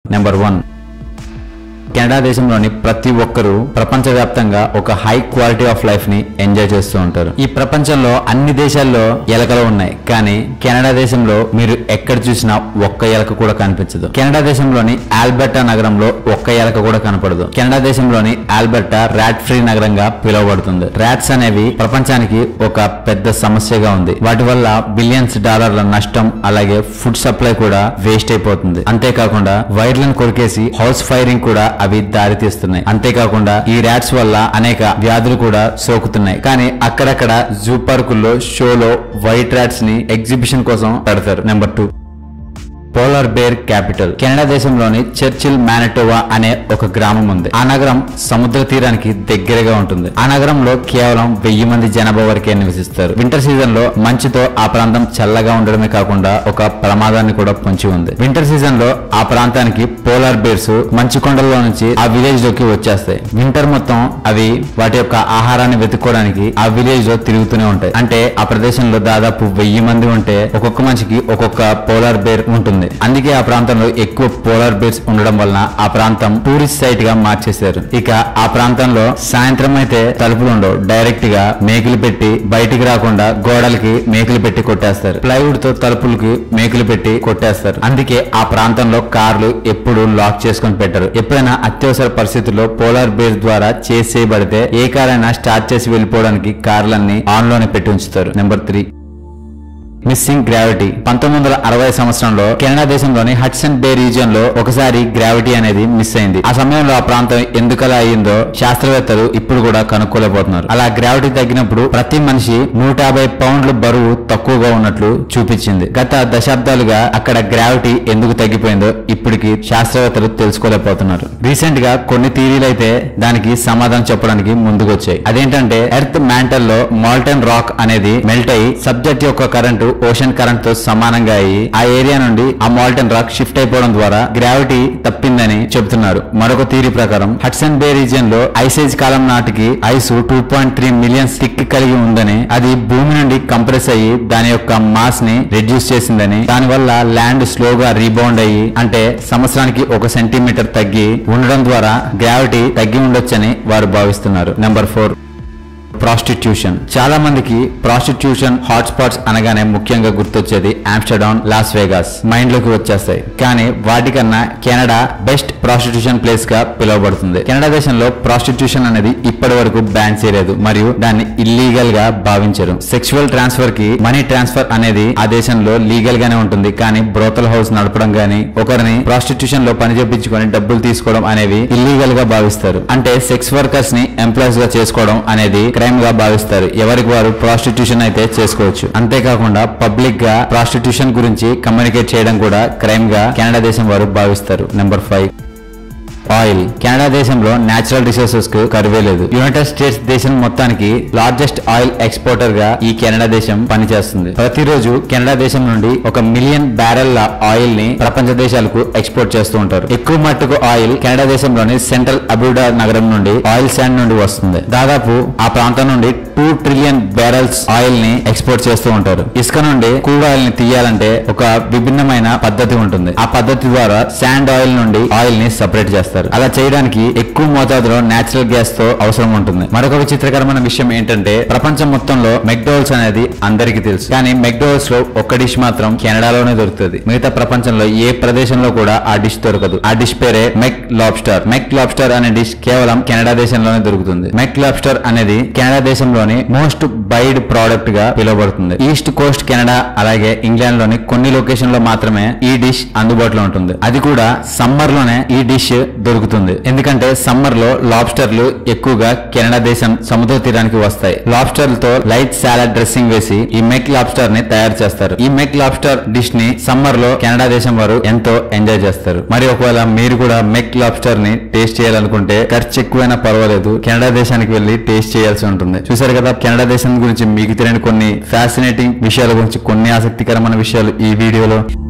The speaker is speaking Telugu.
నెంబర్ వన్ కెనడా దేశంలోని ప్రతి ఒక్కరూ ప్రపంచవ్యాప్తంగా ఒక హై క్వాలిటీ ఆఫ్ లైఫ్ ని ఎంజాయ్ చేస్తూ ఉంటారు ఈ ప్రపంచంలో అన్ని దేశాల్లో ఎలకలు ఉన్నాయి కానీ కెనడా దేశంలో మీరు ఎక్కడ చూసినా ఒక్క ఎలక కూడా కనిపించదు కెనడా దేశంలోని ఆల్బర్టా నగరంలో ఒక్క ఎలక కూడా కనపడదు కెనడా దేశంలోని ఆల్బర్టా ర్యాట్ ఫ్రీ నగరంగా పిలువబడుతుంది ర్యాట్స్ అనేవి ప్రపంచానికి ఒక పెద్ద సమస్యగా ఉంది వాటి వల్ల బిలియన్స్ డాలర్ల నష్టం అలాగే ఫుడ్ సప్లై కూడా వేస్ట్ అయిపోతుంది అంతేకాకుండా వైర్లను కొరికేసి హౌస్ ఫైరింగ్ కూడా అవి దారి తీస్తున్నాయి అంతేకాకుండా ఈ ర్యాట్స్ వల్ల అనేక వ్యాధులు కూడా సోకుతున్నాయి కానీ అక్కడక్కడ జూ పార్కుల్లో షోలో వైట్ ర్యాట్స్ ని ఎగ్జిబిషన్ కోసం పెడతారు number two polar bear capital Canada దేశంలోని చర్చిల్ మానిటోవా అనే ఒక గ్రామం ఉంది ఆ నగరం సముద్ర తీరానికి దగ్గరగా ఉంటుంది ఆ నగరంలో కేవలం వెయ్యి మంది జనాభా వరకే నివసిస్తారు వింటర్ సీజన్ లో మంచుతో ఆ ప్రాంతం చల్లగా ఉండడమే కాకుండా ఒక ప్రమాదాన్ని కూడా పొంచి ఉంది వింటర్ సీజన్ లో ఆ ప్రాంతానికి పోలార్ బేర్స్ మంచు కొండల్లో నుంచి ఆ విలేజ్ లోకి వచ్చేస్తాయి వింటర్ మొత్తం అవి వాటి యొక్క ఆహారాన్ని వెతుక్కోవడానికి ఆ విలేజ్ లో తిరుగుతూనే ఉంటాయి అంటే ఆ ప్రదేశంలో దాదాపు వెయ్యి మంది ఉంటే ఒక్కొక్క మనిషికి ఒక్కొక్క పోలార్ బేర్ ఉంటుంది అందుకే ఆ ప్రాంతంలో ఎక్కువ పోలార్ బేర్స్ ఉండడం వలన ఆ ప్రాంతం టూరిస్ట్ సైట్ గా మార్చేశారు ఇక ఆ ప్రాంతంలో సాయంత్రం అయితే తలుపులు ఉండవు డైరెక్ట్ గా మేకులు పెట్టి బయటికి రాకుండా గోడలకి మేకులు పెట్టి కొట్టేస్తారు ప్లైవుడ్ తో తలుపులకి మేకులు పెట్టి కొట్టేస్తారు అందుకే ఆ ప్రాంతంలో కార్లు ఎప్పుడు లాక్ చేసుకొని పెట్టరు ఎప్పుడైనా అత్యవసర పరిస్థితుల్లో పోలార్ బేర్ ద్వారా చేసేయబడితే ఏ కార్ అయినా స్టార్ట్ చేసి వెళ్ళిపోవడానికి కార్లన్నీ ఆన్ లోనే పెట్టి ఉంచుతారు నెంబర్ త్రీ మిస్సింగ్ గ్రావిటీ పంతొమ్మిది వందల అరవై సంవత్సరంలో కెనడా దేశంలోని హడ్సన్ బే రీజియన్ లో ఒకసారి గ్రావిటీ అనేది మిస్ అయింది ఆ సమయంలో ఆ ప్రాంతం ఎందుకలా అయ్యిందో శాస్త్రవేత్తలు ఇప్పుడు కూడా కనుక్కోలేకపోతున్నారు అలా గ్రావిటీ తగ్గినప్పుడు ప్రతి మనిషి నూట యాభై పౌండ్ల బరువు తక్కువగా ఉన్నట్లు చూపించింది గత దశాబ్దాలుగా అక్కడ గ్రావిటీ ఎందుకు తగ్గిపోయిందో ఇప్పటికి శాస్త్రవేత్తలు తెలుసుకోలేకపోతున్నారు రీసెంట్ గా కొన్ని థీరీలు అయితే దానికి సమాధానం చెప్పడానికి ముందుకు వచ్చాయి అదేంటంటే ఎర్త్ మ్యాంటల్ లో మాల్టన్ రాక్ అనేది మెల్ట్ అయ్యి సబ్జెక్ట్ యొక్క కరెంటు ఓషన్ కరెంట్ తో సమానంగా అయ్యి ఆ ఏరియా నుండి ఆ మాల్టన్ రాక్ షిఫ్ట్ అయిపోవడం ద్వారా గ్రావిటీ తప్పిందని చెబుతున్నారు మరొక థీరీ ప్రకారం హడ్సన్ బే రీజియన్ లో ఐసేజ్ కాలం నాటికి ice two point three million స్టిక్ కలిగి ఉందని అది భూమి నుండి కంప్రెస్ అయ్యి దాని యొక్క మాస్ ని రెడ్యూస్ చేసిందని దానివల్ల ల్యాండ్ స్లోగా రీబౌండ్ అయ్యి అంటే సంవత్సరానికి ఒక సెంటీమీటర్ తగ్గి ఉండడం ద్వారా గ్రావిటీ తగ్గి ఉండొచ్చని వారు భావిస్తున్నారు నెంబర్ ఫోర్ ప్రాస్టిట్యూషన్ చాలా మందికి ప్రాస్టిట్యూషన్ హాట్ స్పాట్స్ అనగానే ముఖ్యంగా గుర్తొచ్చేది ఆమ్స్టర్డామ్ లాస్ వేగాస్ మైండ్ లోకి వచ్చేస్తాయి కానీ వాటికన్నా కెనడా బెస్ట్ ప్రాస్టిట్యూషన్ ప్లేస్ గా పిలువబడుతుంది కెనడా దేశంలో ప్రాస్టిట్యూషన్ అనేది ఇప్పటి వరకు బ్యాన్ చేయలేదు మరియు దాన్ని ఇల్లీగల్ గా భావించరు సెక్చువల్ ట్రాన్స్ఫర్ కి మనీ ట్రాన్స్ఫర్ అనేది ఆ దేశంలో లీగల్ గానే ఉంటుంది కానీ బ్రోతల్ హౌస్ నడపడం గానీ ఒకరిని ప్రాస్టిట్యూషన్ లో పని చేపించుకొని డబ్బులు తీసుకోవడం అనేవి ఇల్లీగల్ గా భావిస్తారు అంటే సెక్స్ వర్కర్స్ ని ఎంప్లాయీస్ గా చేసుకోవడం అనేది క్రైమ్ గా భావిస్తారు ఎవరికి వారు ప్రాస్టిట్యూషన్ అయితే చేసుకోవచ్చు అంతేకాకుండా పబ్లిక్ గా ప్రాస్టిట్యూషన్ గురించి కమ్యూనికేట్ చేయడం కూడా క్రైమ్ గా కెనడా దేశం వారు భావిస్తారు నెంబర్ ఫైవ్ ఆయిల్ కెనడా దేశంలో నేచురల్ రిసోర్సెస్ కు కరువే లేదు యునైటెడ్ స్టేట్స్ దేశం మొత్తానికి లార్జెస్ట్ ఆయిల్ ఎక్స్పోర్టర్ గా ఈ కెనడా దేశం పనిచేస్తుంది ప్రతిరోజు కెనడా దేశం నుండి ఒక మిలియన్ బ్యారెల్ల ఆయిల్ ని ప్రపంచ దేశాలకు ఎక్స్పోర్ట్ చేస్తూ ఉంటారు ఎక్కువ మట్టుకు ఆయిల్ కెనడా దేశంలోని సెంట్రల్ అబుడా నగరం నుండి ఆయిల్ శాండ్ నుండి వస్తుంది దాదాపు ఆ ప్రాంతం నుండి టూ ట్రిలియన్ బ్యారెల్స్ ఆయిల్ ని ఎక్స్పోర్ట్ చేస్తూ ఉంటారు ఇసుక నుండి క్రూడ్ ఆయిల్ ని తీయాలంటే ఒక విభిన్నమైన పద్ధతి ఉంటుంది ఆ పద్ధతి ద్వారా శాండ్ ఆయిల్ నుండి ఆయిల్ ని సపరేట్ చేస్తారు అలా చేయడానికి ఎక్కువ మోతాదులో నేచురల్ గ్యాస్ తో అవసరం ఉంటుంది మరొక విచిత్రకరమైన విషయం ఏంటంటే ప్రపంచం మొత్తంలో మెక్డోవల్స్ అనేది అందరికీ తెలుసు కానీ మెక్డోవల్స్ లో ఒక్క డిష్ మాత్రం కెనడాలోనే దొరుకుతుంది మిగతా ప్రపంచంలో ఏ ప్రదేశంలో కూడా ఆ డిష్ దొరకదు ఆ డిష్ పేరే మెక్ లాబ్స్టర్ మెక్ లాబ్స్టర్ అనే డిష్ కేవలం కెనడా దేశంలోనే దొరుకుతుంది మెక్ లాబ్స్టర్ అనేది కెనడా దేశంలోని మోస్ట్ బైడ్ ప్రోడక్ట్ గా పిలువబడుతుంది ఈస్ట్ కోస్ట్ కెనడా అలాగే ఇంగ్లాండ్ లోని కొన్ని లొకేషన్ లో మాత్రమే ఈ డిష్ అందుబాటులో ఉంటుంది అది కూడా సమ్మర్ లోనే ఈ డిష్ దొరుకుతుంది ఎందుకంటే సమ్మర్ లో లాబ్స్టర్లు ఎక్కువగా కెనడా దేశం సముద్ర తీరానికి వస్తాయి లాబ్స్టర్లతో లైట్ సాలడ్ డ్రెస్సింగ్ వేసి ఈ మెక్ లాబ్స్టర్ ని తయారు చేస్తారు ఈ మెక్ లాబ్స్టర్ డిష్ ని సమ్మర్ లో కెనడా దేశం వారు ఎంతో ఎంజాయ్ చేస్తారు మరి ఒకవేళ మీరు కూడా మెక్ లాబ్స్టర్ ని టేస్ట్ చేయాలనుకుంటే ఖర్చు ఎక్కువైనా పర్వాలేదు కెనడా దేశానికి వెళ్లి టేస్ట్ చేయాల్సి ఉంటుంది చూసారు కదా కెనడా దేశం గురించి మీకు తెలియని కొన్ని ఫ్యాసినేటింగ్ విషయాల గురించి కొన్ని ఆసక్తికరమైన విషయాలు ఈ వీడియోలో